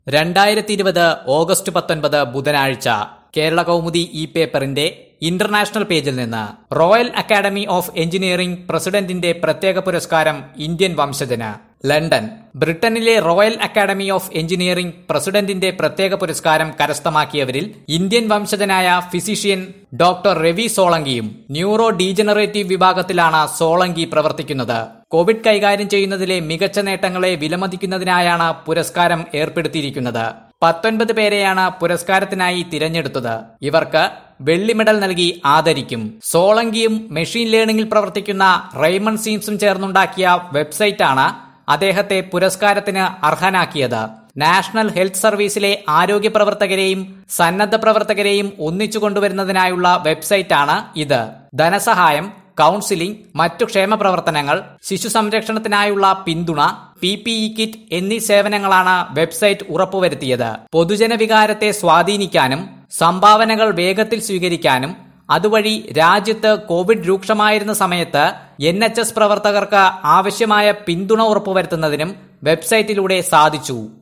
രണ്ടായിരത്തി ഇരുപത് ഓഗസ്റ്റ് പത്തൊൻപത് ബുധനാഴ്ച കേരള കൗമുദി ഇ പേപ്പറിന്റെ ഇന്റർനാഷണൽ പേജിൽ നിന്ന് റോയൽ അക്കാദമി ഓഫ് എഞ്ചിനീയറിംഗ് പ്രസിഡന്റിന്റെ പ്രത്യേക പുരസ്കാരം ഇന്ത്യൻ വംശജന് ലണ്ടൻ ബ്രിട്ടനിലെ റോയൽ അക്കാദമി ഓഫ് എഞ്ചിനീയറിംഗ് പ്രസിഡന്റിന്റെ പ്രത്യേക പുരസ്കാരം കരസ്ഥമാക്കിയവരിൽ ഇന്ത്യൻ വംശജനായ ഫിസിഷ്യൻ ഡോക്ടർ രവി സോളങ്കിയും ന്യൂറോ ഡീജനറേറ്റീവ് വിഭാഗത്തിലാണ് സോളങ്കി പ്രവർത്തിക്കുന്നത് കോവിഡ് കൈകാര്യം ചെയ്യുന്നതിലെ മികച്ച നേട്ടങ്ങളെ വിലമതിക്കുന്നതിനായാണ് പുരസ്കാരം ഏർപ്പെടുത്തിയിരിക്കുന്നത് പത്തൊൻപത് പേരെയാണ് പുരസ്കാരത്തിനായി തിരഞ്ഞെടുത്തത് ഇവർക്ക് വെള്ളി മെഡൽ നൽകി ആദരിക്കും സോളങ്കിയും മെഷീൻ ലേണിംഗിൽ പ്രവർത്തിക്കുന്ന റെയ്മൺ സീംസും ചേർന്നുണ്ടാക്കിയ വെബ്സൈറ്റാണ് അദ്ദേഹത്തെ പുരസ്കാരത്തിന് അർഹനാക്കിയത് നാഷണൽ ഹെൽത്ത് സർവീസിലെ ആരോഗ്യ പ്രവർത്തകരെയും സന്നദ്ധ പ്രവർത്തകരെയും ഒന്നിച്ചു കൊണ്ടുവരുന്നതിനായുള്ള വെബ്സൈറ്റാണ് ഇത് ധനസഹായം കൌൺസിലിംഗ് മറ്റു ക്ഷേമ പ്രവർത്തനങ്ങൾ ശിശു സംരക്ഷണത്തിനായുള്ള പിന്തുണ പി പി ഇ കിറ്റ് എന്നീ സേവനങ്ങളാണ് വെബ്സൈറ്റ് ഉറപ്പുവരുത്തിയത് പൊതുജനവികാരത്തെ സ്വാധീനിക്കാനും സംഭാവനകൾ വേഗത്തിൽ സ്വീകരിക്കാനും അതുവഴി രാജ്യത്ത് കോവിഡ് രൂക്ഷമായിരുന്ന സമയത്ത് എൻ എച്ച് എസ് പ്രവർത്തകർക്ക് ആവശ്യമായ പിന്തുണ ഉറപ്പുവരുത്തുന്നതിനും വെബ്സൈറ്റിലൂടെ സാധിച്ചു